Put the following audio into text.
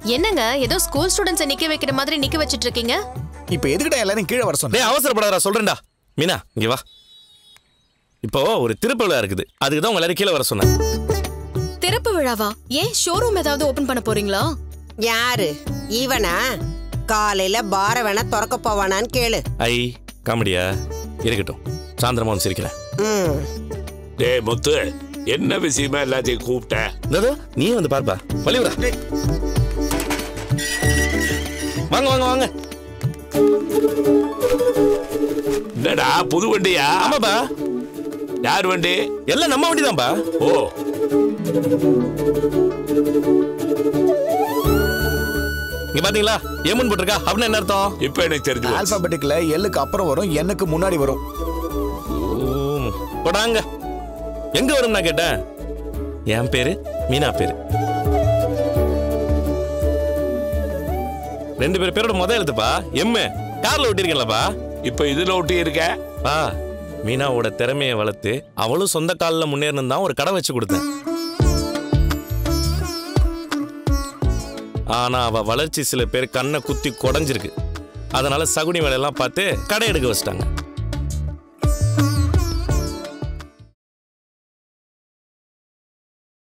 என்னங்க ஏதோ ஸ்கூல் ஸ்டூடெண்ட்ஸை நிக்க வைக்கிற மாதிரி நிக்க வச்சிட்டு இருக்கீங்க இப்ப எதுக்கிட்ட எல்லாரும் கீழே வர சொன்னேன் டேய் அவசரப்படாதடா சொல்றேன்டா மீனா இங்க வா இப்போ ஒரு திருப்பு விழா இருக்குது அதுக்கு தான் உங்க எல்லாரும் கீழே வர சொன்னேன் திறப்பு விழாவா ஏன் ஷோரூம் ஏதாவது ஓபன் பண்ண போறீங்களா யாரு இவனா காலையில பார வேணா திறக்க போவானான்னு கேளு ஐ காமெடியா இருக்கட்டும் சாயந்தரமா வந்து சிரிக்கிறேன் ம் டேய் முத்து என்ன விஷயமா எல்லாத்தையும் கூப்பிட்ட இதோ நீ வந்து பார்ப்பா வழிவிடா வாங்க வாங்க வாங்க என்னடா புது வண்டியா ஆமாப்பா யார் வண்டி எல்லாம் நம்ம வண்டி தான்ப்பா ஓ இங்க பாத்தீங்களா ஏமன் போட்டிருக்கா அப்படின்னு என்ன அர்த்தம் இப்ப எனக்கு தெரிஞ்சு போச்சு. ஆல்பாபெட்டிக்ல எல்லுக்கு அப்புறம் வரும் எண்ணுக்கு முன்னாடி வரும் ஓம். போடாங்க எங்க வரும் நான் கேட்டேன் என் பேரு மீனா பேரு ரெண்டு பேர் பேரோட முத எழுத்துப்பா எம்மு கார்ல ஒட்டிருக்கேன்லப்பா இப்ப இதுல ஒட்டி இருக்க பா மீனாவோட திறமையை வளர்த்து அவளும் சொந்த காலில் முன்னேறணும் தான் ஒரு கடை வச்சு கொடுத்தேன் ஆனா அவ வளர்ச்சி சில பேர் கண்ணை குத்தி குடஞ்சிருக்கு அதனால சகுனி வேலையெல்லாம் பார்த்து கடை எடுக்க வச்சிட்டாங்க